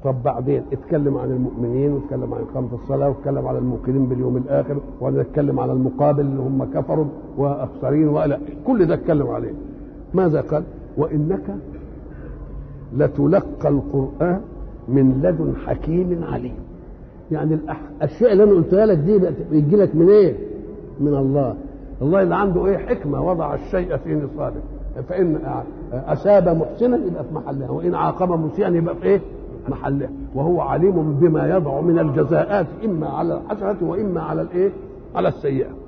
طب بعدين اتكلم عن المؤمنين واتكلم عن إقامة الصلاة واتكلم على الموقنين باليوم الآخر ونتكلم على المقابل اللي هم كفروا وأخسرين ولا كل ده اتكلم عليه ماذا قال وإنك لتلقى القرآن من لدن حكيم عليم يعني الأشياء اللي أنا قلتها لك دي بيجي لك من إيه؟ من الله الله اللي عنده إيه حكمة وضع الشيء في نصابه فإن أساب محسنا يبقى في محلها وإن عاقب مسيئا يبقى في إيه؟ محلها وهو عليم بما يضع من الجزاءات إما على الحسنة وإما على الإيه؟ على السيئة